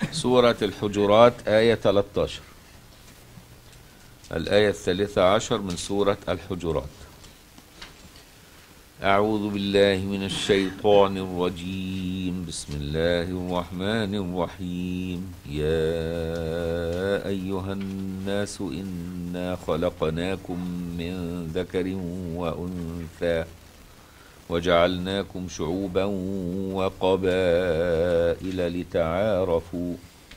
سورة الحجرات آية 13 الآية الثالثة عشر من سورة الحجرات أعوذ بالله من الشيطان الرجيم بسم الله الرحمن الرحيم يا أيها الناس إنا خلقناكم من ذكر وأنثى وجعلناكم شعوبا وقبائل لتعارفوا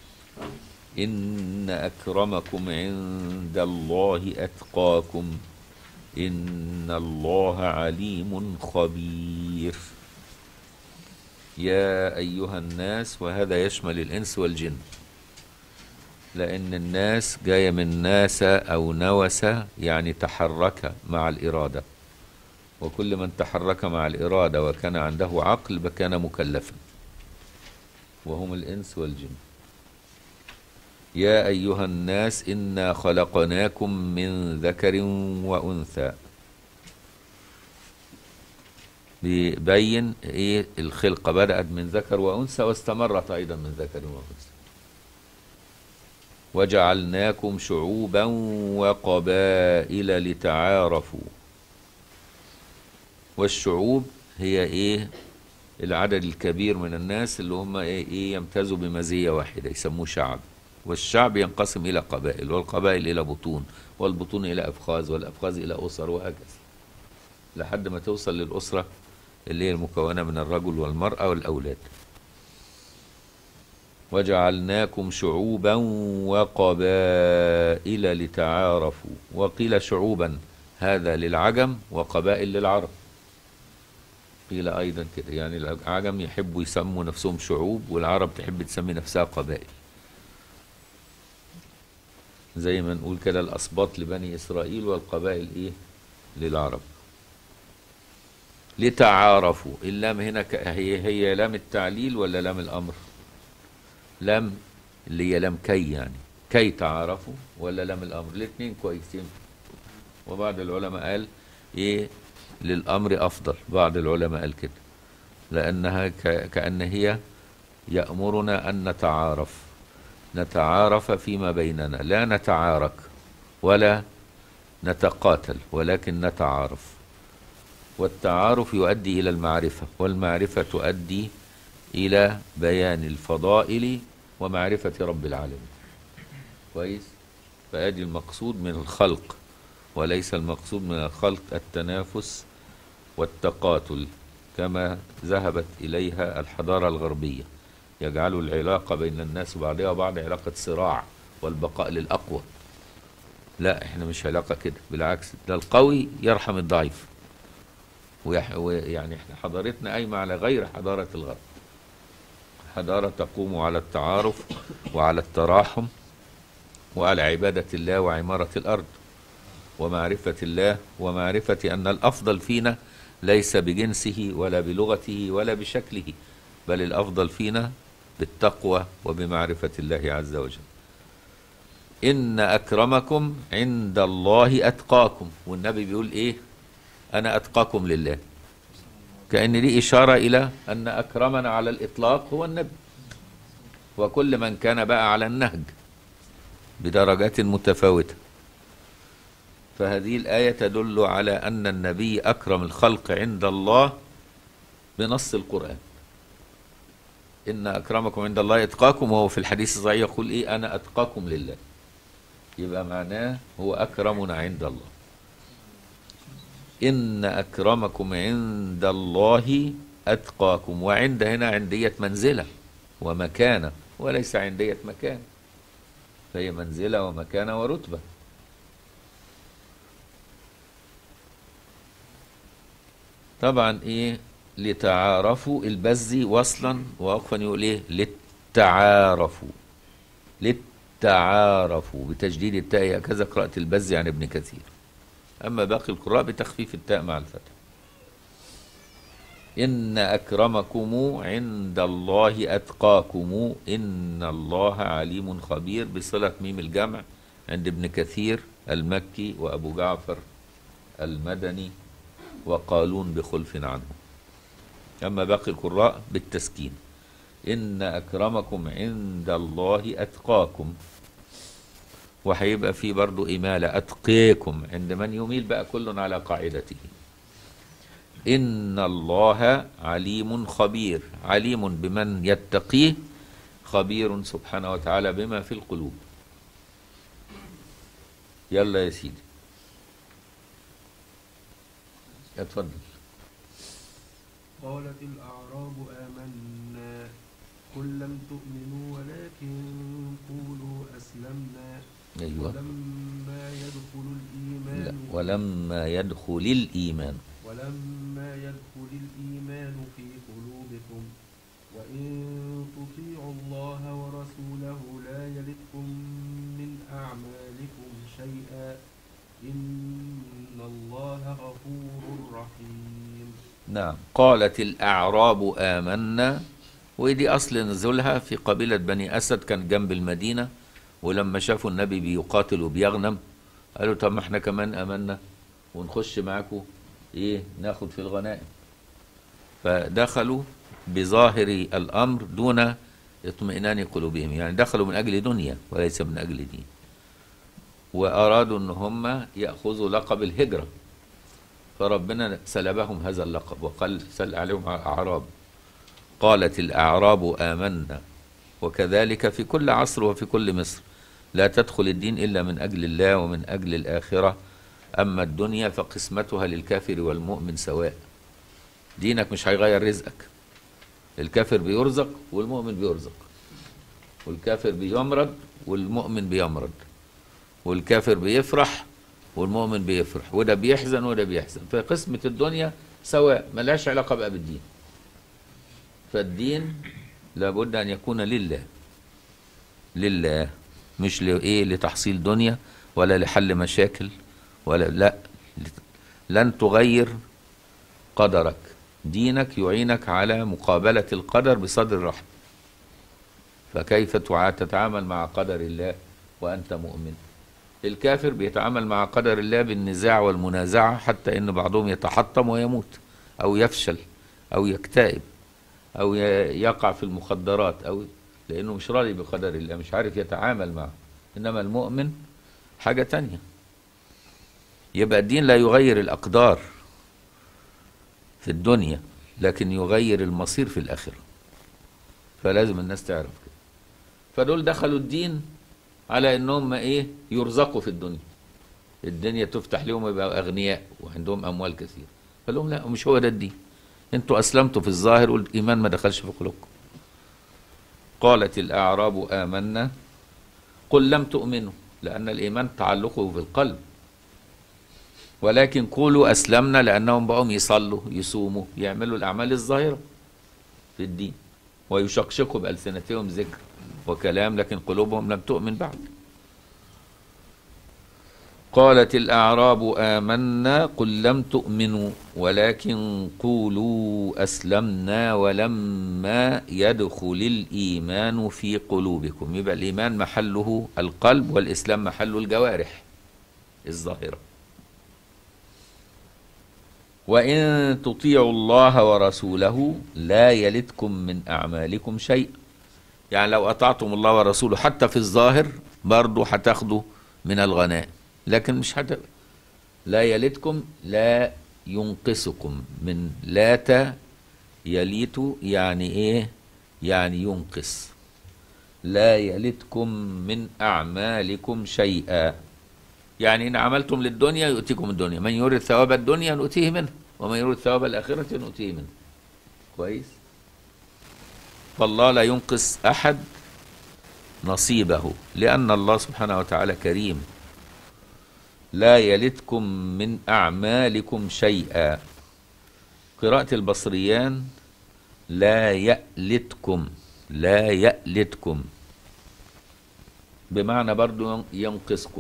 إن أكرمكم عند الله أتقاكم إن الله عليم خبير يا أيها الناس وهذا يشمل الإنس والجن لأن الناس جاية من ناس أو نوس يعني تحرك مع الإرادة وكل من تحرك مع الإرادة وكان عنده عقل فكان مكلفا وهم الإنس والجن يا أيها الناس إنا خلقناكم من ذكر وأنثى بيبين إيه الخلقة بدأت من ذكر وأنثى واستمرت أيضا من ذكر وأنثى وجعلناكم شعوبا وقبائل لتعارفوا والشعوب هي ايه العدد الكبير من الناس اللي هم ايه, إيه يمتازوا بمزيه واحده يسموه شعب والشعب ينقسم الى قبائل والقبائل الى بطون والبطون الى افخاذ والافخاذ الى اسر وهكذا لحد ما توصل للاسره اللي هي المكونه من الرجل والمراه والاولاد وجعلناكم شعوبا وقبائل لتعارفوا وقيل شعوبا هذا للعجم وقبائل للعرب قيل ايضا كده يعني العجم يحبوا يسموا نفسهم شعوب والعرب تحب تسمي نفسها قبائل زي ما نقول كده الاسباط لبني اسرائيل والقبائل ايه للعرب لتعارفوا اللام هنا هي هي لام التعليل ولا لام الامر لام اللي هي لام كي يعني كي تعارفوا ولا لام الامر الاثنين كويسين وبعض العلماء قال ايه للأمر أفضل بعض العلماء قال كده لأنها كأن هي يأمرنا أن نتعارف نتعارف فيما بيننا لا نتعارك ولا نتقاتل ولكن نتعارف والتعارف يؤدي إلى المعرفة والمعرفة تؤدي إلى بيان الفضائل ومعرفة رب العالمين كويس فأدي المقصود من الخلق وليس المقصود من الخلق التنافس والتقاتل كما ذهبت إليها الحضارة الغربية يجعلوا العلاقة بين الناس وبعضها وبعض علاقة صراع والبقاء للأقوى لا احنا مش علاقة كده بالعكس ده القوي يرحم الضعيف ويعني احنا حضارتنا قايمة على غير حضارة الغرب حضارة تقوم على التعارف وعلى التراحم وعلى عبادة الله وعمارة الأرض ومعرفة الله ومعرفة أن الأفضل فينا ليس بجنسه ولا بلغته ولا بشكله بل الأفضل فينا بالتقوى وبمعرفة الله عز وجل إن أكرمكم عند الله أتقاكم والنبي بيقول إيه أنا أتقاكم لله كأن دي إشارة إلى أن أكرمنا على الإطلاق هو النبي وكل من كان بقى على النهج بدرجات متفاوته فهذه الآية تدل على أن النبي أكرم الخلق عند الله بنص القرآن إن أكرمكم عند الله إتقاكم وهو في الحديث الصحيح يقول إيه أنا أتقاكم لله يبقى معناه هو أكرمنا عند الله إن أكرمكم عند الله أتقاكم وعند هنا عندية منزلة ومكانة وليس عندية مكان فهي منزلة ومكانة ورتبة طبعا ايه لتعارفوا البزي وصلا ووقفا يقول ايه للتعارفوا للتعارفوا بتجديد التاء هكذا قراءة البزي عن ابن كثير أما باقي القراء بتخفيف التاء مع الفتح إن أكرمكم عند الله أتقاكم إن الله عليم خبير بصلة ميم الجمع عند ابن كثير المكي وأبو جعفر المدني وقالون بخلف عنه أما باقي القراء بالتسكين إن أكرمكم عند الله أتقاكم وهيبقى في برضو إمالة أتقيكم عند من يميل بقى كل على قاعدته إن الله عليم خبير عليم بمن يتقيه خبير سبحانه وتعالى بما في القلوب يلا يا سيدي اتفضل قالت الأعراب آمنا قل لم تؤمنوا ولكن قولوا أسلمنا أيوة ولما يدخل لا. الإيمان ولما يدخل الإيمان ولما يدخل الإيمان في قلوبكم وإن تطيعوا الله ورسوله لا يلدكم من أعمالكم شيئا إن الله غفور رحيم نعم قالت الأعراب آمنا ودي أصل نزولها في قبيلة بني أسد كان جنب المدينة ولما شافوا النبي بيقاتل وبيغنم قالوا طب ما احنا كمان آمنا ونخش معاكم ايه ناخد في الغنائم فدخلوا بظاهر الأمر دون اطمئنان قلوبهم يعني دخلوا من أجل دنيا وليس من أجل دين وأرادوا أن هم يأخذوا لقب الهجرة فربنا سلبهم هذا اللقب وقال سل عليهم أعراب قالت الأعراب آمنا وكذلك في كل عصر وفي كل مصر لا تدخل الدين إلا من أجل الله ومن أجل الآخرة أما الدنيا فقسمتها للكافر والمؤمن سواء دينك مش هيغير رزقك الكافر بيرزق والمؤمن بيرزق والكافر بيمرض والمؤمن بيمرض والكافر بيفرح والمؤمن بيفرح وده بيحزن وده بيحزن فقسمة الدنيا سواء ملهاش علاقة بقى بالدين فالدين لابد أن يكون لله لله مش لإيه لتحصيل دنيا ولا لحل مشاكل ولا لا لن تغير قدرك دينك يعينك على مقابلة القدر بصدر رحب فكيف تع- تتعامل مع قدر الله وأنت مؤمن الكافر بيتعامل مع قدر الله بالنزاع والمنازعة حتى إن بعضهم يتحطم ويموت أو يفشل أو يكتئب أو ي- يقع في المخدرات أو لأنه مش راضي بقدر الله مش عارف يتعامل معه إنما المؤمن حاجة تانية يبقى الدين لا يغير الأقدار في الدنيا لكن يغير المصير في الآخرة فلازم الناس تعرف كده فدول دخلوا الدين على انهم ايه يرزقوا في الدنيا الدنيا تفتح لهم ويبقوا اغنياء وعندهم اموال كثيره قال لهم لا مش هو ده الدين انتوا اسلمتوا في الظاهر والايمان ما دخلش في قلوبكم قالت الاعراب امنا قل لم تؤمنوا لان الايمان تعلقه في القلب ولكن قولوا اسلمنا لانهم بقوا يصلوا يصوموا يعملوا الاعمال الظاهره في الدين ويشقشقوا بالسنتهم ذكر وكلام لكن قلوبهم لم تؤمن بعد قالت الأعراب آمنا قل لم تؤمنوا ولكن قولوا أسلمنا ولما يدخل الإيمان في قلوبكم يبقى الإيمان محله القلب والإسلام محله الجوارح الظاهرة وإن تطيعوا الله ورسوله لا يلدكم من أعمالكم شيء يعني لو أطعتم الله ورسوله حتى في الظاهر برضو هتاخدوا من الغنائم لكن مش هت لا يلدكم لا ينقصكم من لات يليت يعني ايه يعني ينقص لا يلدكم من أعمالكم شيئا يعني إن عملتم للدنيا يؤتيكم الدنيا من يريد ثواب الدنيا نؤتيه منه ومن يريد ثواب الآخرة نؤتيه منه كويس فالله لا ينقص أحد نصيبه لأن الله سبحانه وتعالى كريم لا يلدكم من أعمالكم شيئا قراءة البصريان لا يألتكم لا يألتكم بمعنى برضو ينقصكم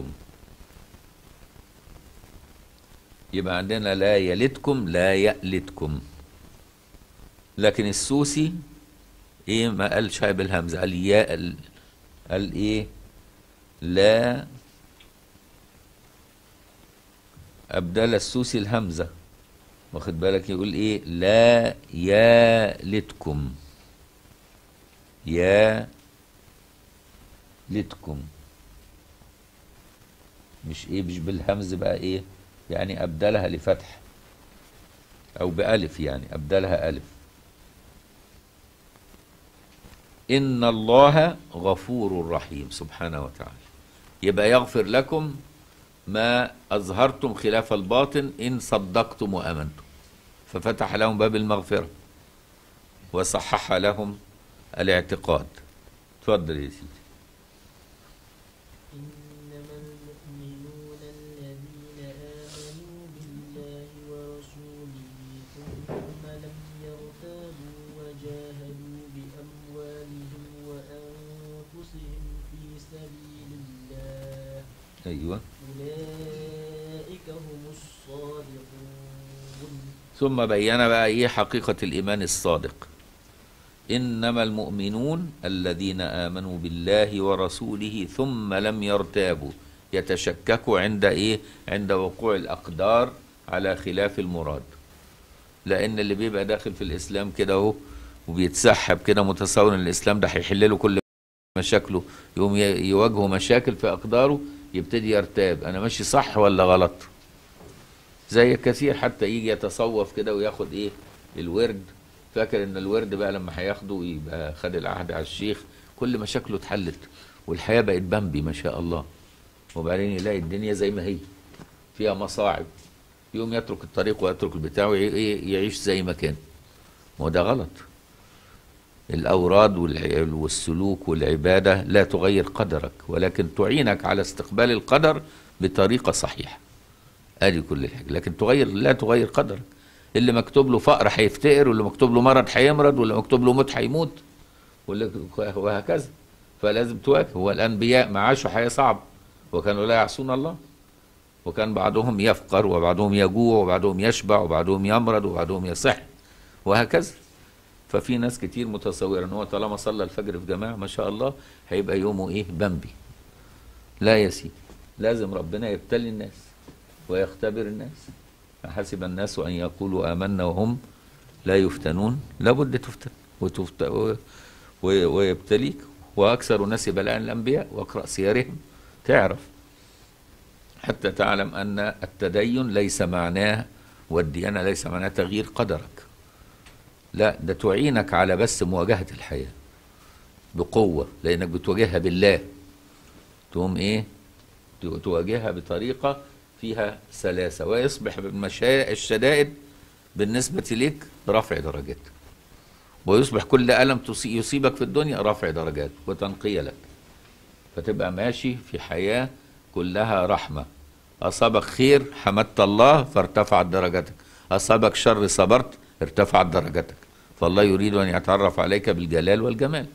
يبقى عندنا لا يلدكم لا يألتكم لكن السوسي ايه ما قالش بالهمزه قال يا قال, قال ايه لا ابدل السوسي الهمزه واخد بالك يقول ايه لا يالتكم يا لتكم مش ايه مش بالهمز بقى ايه يعني ابدلها لفتح او بألف يعني ابدلها ألف إن الله غفور رحيم سبحانه وتعالى يبقى يغفر لكم ما أظهرتم خلاف الباطن إن صدقتم وأمنتم ففتح لهم باب المغفرة وصحح لهم الاعتقاد تفضل يا سيدي إنما المؤمنون الذين آمنوا بالله ورسوله ثم لم يرتابوا وجاهدوا بأموالهم وأنفسهم في سبيل الله أيوة أولئك هم الصادقون ثم بين بقى ايه حقيقة الإيمان الصادق إنما المؤمنون الذين آمنوا بالله ورسوله ثم لم يرتابوا يتشككوا عند ايه عند وقوع الأقدار على خلاف المراد لأن اللي بيبقى داخل في الإسلام كده اهو وبيتسحب كده متصور ان الإسلام ده هيحل له كل مشاكله يقوم ي- يواجهه مشاكل في أقداره يبتدي يرتاب أنا ماشي صح ولا غلط زي كثير حتى يجي يتصوف كده وياخد ايه الورد فاكر ان الورد بقى لما هياخده يبقى خد العهد على الشيخ كل مشاكله اتحلت والحياه بقت بامبي ما شاء الله وبعدين يلاقي الدنيا زي ما هي فيها مصاعب يقوم يترك الطريق ويترك البتاع ويعيش زي ما كان ما هو ده غلط الأوراد والع- والسلوك والعبادة لا تغير قدرك ولكن تعينك على استقبال القدر بطريقة صحيحة ادي كل الحاجه لكن تغير لا تغير قدرك اللي مكتوب له فقر هيفتقر واللي مكتوب له مرض هيمرض واللي مكتوب له موت هيموت واللي- وهكذا فلازم تواجه هو الانبياء ما عاشوا حياه صعبه وكانوا لا يعصون الله وكان بعضهم يفقر وبعضهم يجوع وبعضهم يشبع وبعضهم يمرض وبعضهم يصح وهكذا ففي ناس كتير متصوره ان هو طالما صلى الفجر في جماعه ما شاء الله هيبقى يومه ايه بمبي لا يا سيدي لازم ربنا يبتلي الناس ويختبر الناس حسب الناس أن يقولوا آمنا وهم لا يفتنون لابد تفتن وتفت... و... و... ويبتليك وأكثر الناس بلاء الأنبياء واقرأ سيرهم تعرف حتى تعلم أن التدين ليس معناه والديانة ليس معناه تغيير قدرك لا ده تعينك على بس مواجهة الحياة بقوة لأنك بتواجهها بالله تقوم إيه تو- تواجهها بطريقة فيها سلاسة ويصبح بالمشا- الشدائد بالنسبة لك رفع درجات ويصبح كل ألم تصي- يصيبك في الدنيا رفع درجات وتنقية لك فتبقى ماشي في حياة كلها رحمة أصابك خير حمدت الله فارتفعت درجتك أصابك شر صبرت ارتفعت درجتك فالله يريد أن يتعرف عليك بالجلال والجمال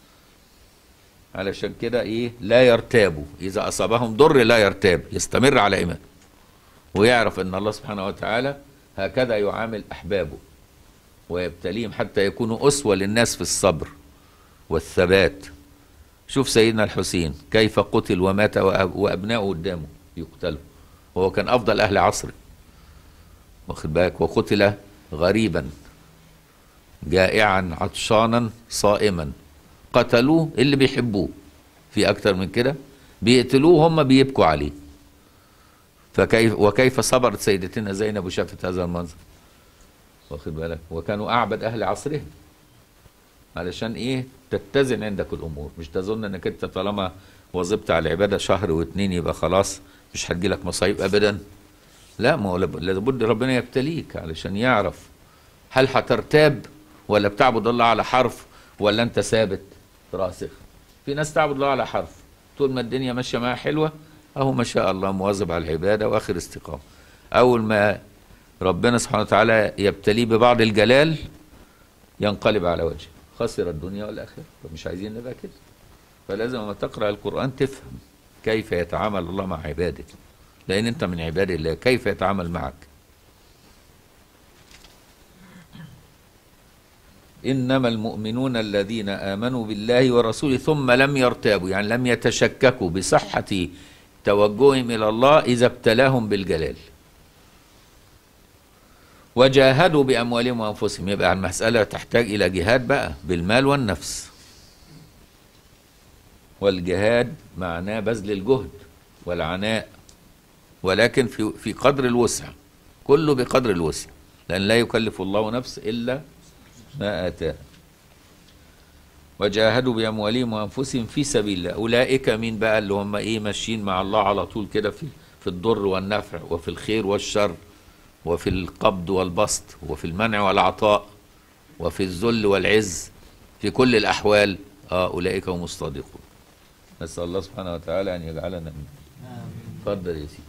علشان كده ايه لا يرتابوا اذا اصابهم ضر لا يرتاب يستمر على ايمانه ويعرف ان الله سبحانه وتعالى هكذا يعامل احبابه ويبتليهم حتى يكونوا اسوه للناس في الصبر والثبات شوف سيدنا الحسين كيف قتل ومات وأب- وابنائه قدامه يقتلوا وهو كان افضل اهل عصره واخد بالك وقتل غريبا جائعا عطشانا صائما قتلوه اللي بيحبوه في اكتر من كده بيقتلوه هم بيبكوا عليه فكيف وكيف صبرت سيدتنا زينب وشافت هذا المنظر واخد بالك وكانوا اعبد اهل عصرهم علشان ايه تتزن عندك الامور مش تظن انك انت طالما واظبت على العباده شهر واتنين يبقى خلاص مش هتجيلك مصايب ابدا لا ما هو لاب- لابد ربنا يبتليك علشان يعرف هل هترتاب ولا بتعبد الله على حرف ولا انت ثابت راسخ في ناس تعبد الله على حرف طول ما الدنيا ماشيه معاها حلوه اهو ما شاء الله مواظب على العباده واخر استقامه اول ما ربنا سبحانه وتعالى يبتليه ببعض الجلال ينقلب على وجهه خسر الدنيا والاخره فمش عايزين نبقى كده فلازم لما تقرا القران تفهم كيف يتعامل الله مع عباده لان انت من عباد الله كيف يتعامل معك انما المؤمنون الذين امنوا بالله ورسوله ثم لم يرتابوا يعني لم يتشككوا بصحه توجههم الى الله اذا ابتلاهم بالجلال وجاهدوا باموالهم وانفسهم يبقى المساله تحتاج الى جهاد بقى بالمال والنفس والجهاد معناه بذل الجهد والعناء ولكن في في قدر الوسع كله بقدر الوسع لأن لا يكلف الله نفس إلا ما آتاه وجاهدوا بأموالهم وأنفسهم في سبيل الله أولئك مين بقى اللي هم إيه ماشيين مع الله على طول كده في في الضر والنفع وفي الخير والشر وفي القبض والبسط وفي المنع والعطاء وفي الذل والعز في كل الأحوال آه أولئك هم الصادقون نسأل الله سبحانه وتعالى أن يجعلنا منهم اتفضل يا سيدي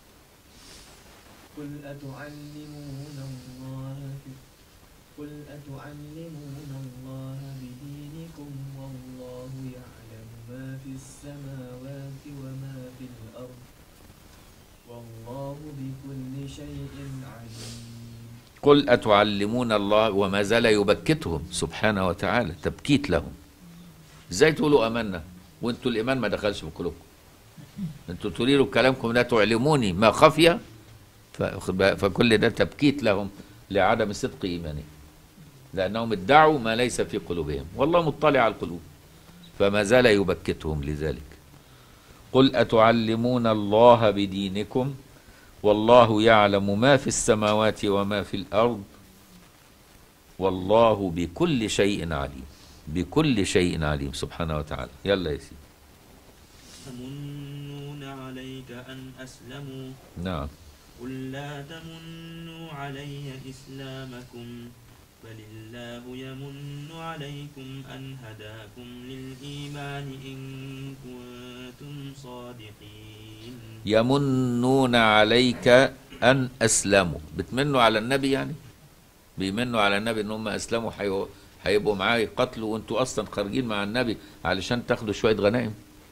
قل أتعلمون الله قل أتعلمون الله بدينكم والله يعلم ما في السماوات وما في الأرض والله بكل شيء عليم قل أتعلمون الله وما زال يبكتهم سبحانه وتعالى تبكيت لهم ازاي تقولوا امنا وانتوا الايمان ما دخلش في قلوبكم انتوا تريدوا بكلامكم لا تعلموني ما خفي ف- فكل ده تبكيت لهم لعدم صدق ايمانهم لانهم ادعوا ما ليس في قلوبهم والله مطلع على القلوب فما زال يبكتهم لذلك قل اتعلمون الله بدينكم والله يعلم ما في السماوات وما في الارض والله بكل شيء عليم بكل شيء عليم سبحانه وتعالى يلا يا سيدي يمنون عليك أن أسلموا نعم قل لا تمنوا علي إسلامكم بل الله يمن عليكم أن هداكم للإيمان إن كنتم صادقين يمنون عليك ان اسلموا بتمنوا على النبي يعني بيمنوا على النبي ان هم اسلموا حيو- هيبقوا معاه يقتلوا وانتوا اصلا خارجين مع النبي علشان تاخدوا شويه غنائم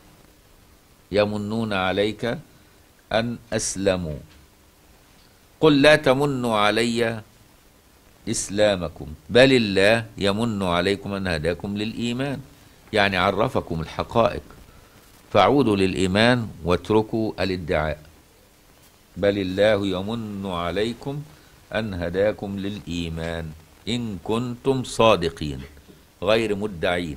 يمنون عليك ان اسلموا قل لا تمنوا علي اسلامكم بل الله يمن عليكم ان هداكم للايمان يعني عرفكم الحقائق فاعودوا للايمان واتركوا الادعاء بل الله يمن عليكم ان هداكم للايمان ان كنتم صادقين غير مدعين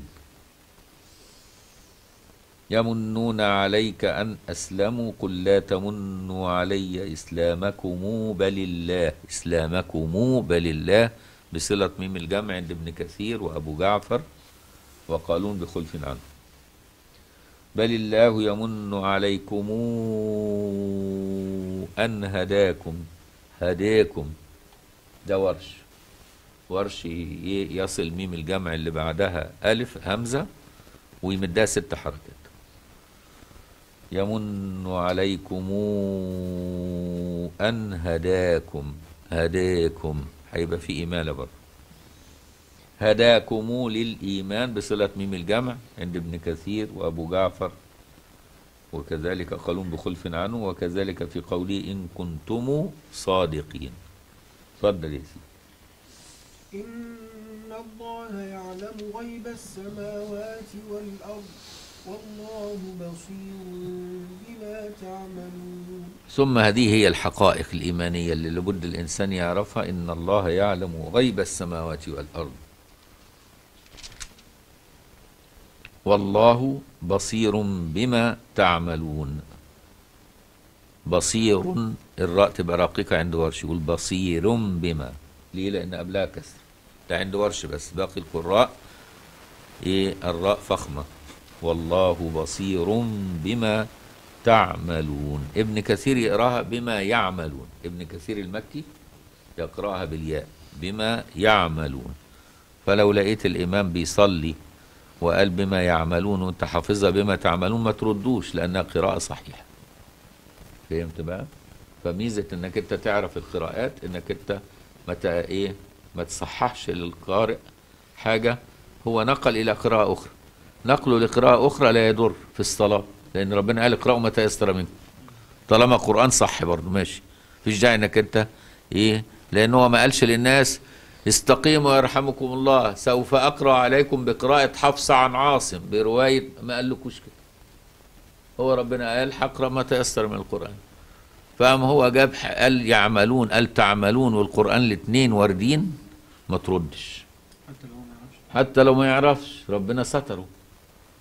يمنون عليك ان اسلموا قل لا تمنوا علي اسلامكم بل الله اسلامكم بل الله بصله ميم الجمع عند ابن كثير وابو جعفر وقالون بخلف عنه بل الله يمن عليكم أن هداكم هداكم ده ورش ورش ي- يصل ميم الجمع اللي بعدها ألف همزة ويمدها ست حركات يمن عليكم أن هداكم هداكم هيبقى في إمالة برضه هداكم للإيمان بصلة ميم الجمع عند ابن كثير وأبو جعفر وكذلك قالون بخلف عنه وكذلك في قوله إن كنتم صادقين تفضل يا سيدي إن الله يعلم غيب السماوات والأرض والله بصير بما تعملون ثم هذه هي الحقائق الإيمانية اللي لابد الإنسان يعرفها إن الله يعلم غيب السماوات والأرض والله بصير بما تعملون بصير الراء تبقى رقيقة عند ورش يقول بصير بما ليه لأن قبلها كسر ده عند ورش بس باقي القراء إيه الراء فخمة والله بصير بما تعملون ابن كثير يقراها بما يعملون ابن كثير المكي يقراها بالياء بما يعملون فلو لقيت الإمام بيصلي وقال بما يعملون وانت حافظها بما تعملون ما تردوش لأنها قراءة صحيحة فهمت بقى فميزة انك انت تعرف القراءات انك انت ما ت- ايه ما تصححش للقارئ حاجة هو نقل إلى قراءة أخرى نقله لقراءة أخرى لا يضر في الصلاة لأن ربنا قال اقرأوا ما تيسر منكم طالما قرآن صح برضه ماشي مفيش داعي انك انت ايه لأن هو ما قالش للناس استقيموا يرحمكم الله سوف أقرأ عليكم بقراءة حفص عن عاصم برواية ما قالكوش كده هو ربنا قال هقرأ ما تيسر من القرآن فقام هو جاب ح- قال يعملون قال تعملون والقرآن الاثنين واردين ما تردش حتى لو ما يعرفش حتى لو ما يعرفش ربنا ستره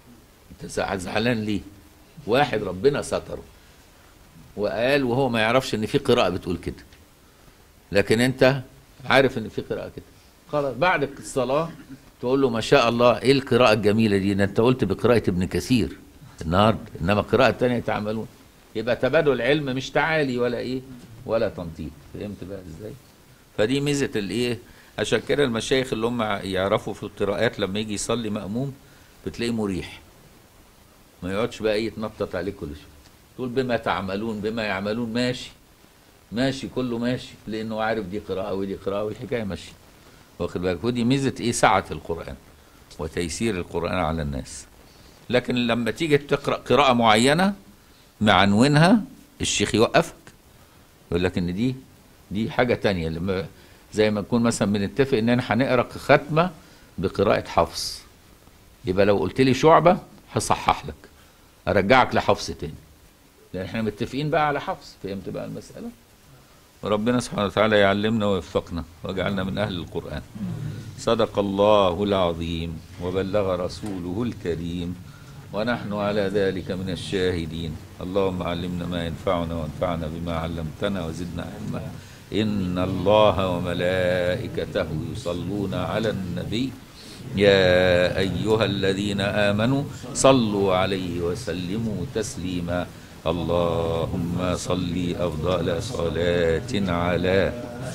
انت زع- زعلان ليه واحد ربنا ستره وقال وهو ما يعرفش ان في قراءة بتقول كده لكن انت عارف ان في قراءة كده خلاص بعد الصلاة تقول له ما شاء الله ايه القراءة الجميلة دي ده انت قلت بقراءة ابن كثير النهارده انما القراءة التانية تعملون يبقى تبادل علم مش تعالي ولا ايه ولا تنطيط فهمت بقى ازاي فدي ميزة الايه عشان كده المشايخ اللي هم يعرفوا في القراءات لما يجي يصلي مأموم بتلاقيه مريح ما يقعدش بقى ايه يتنطط عليه كل شويه تقول بما تعملون بما يعملون ماشي ماشي كله ماشي لانه عارف دي قراءه ودي قراءه والحكايه ماشيه واخد بالك ودي ميزه ايه سعه القران وتيسير القران على الناس لكن لما تيجي تقرا قراءه معينه معنونها الشيخ يوقفك يقول لك ان دي دي حاجه تانية لما زي ما نكون مثلا بنتفق اننا هنقرا ختمه بقراءه حفص يبقى لو قلت لي شعبه هصحح لك ارجعك لحفص تاني لان احنا متفقين بقى على حفص فهمت بقى المساله وربنا سبحانه وتعالى يعلمنا ويوفقنا واجعلنا من اهل القران صدق الله العظيم وبلغ رسوله الكريم ونحن على ذلك من الشاهدين اللهم علمنا ما ينفعنا وانفعنا بما علمتنا وزدنا علما إن الله وملائكته يصلون على النبي يا أيها الذين آمنوا صلوا عليه وسلموا تسليما اللهم صل أفضل صلاة على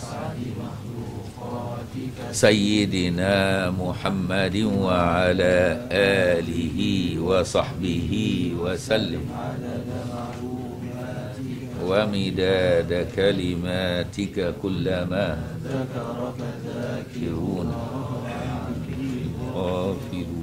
سيدنا محمد وعلى آله وصحبه وسلم ومداد كلماتك كلما ذكرون غافلون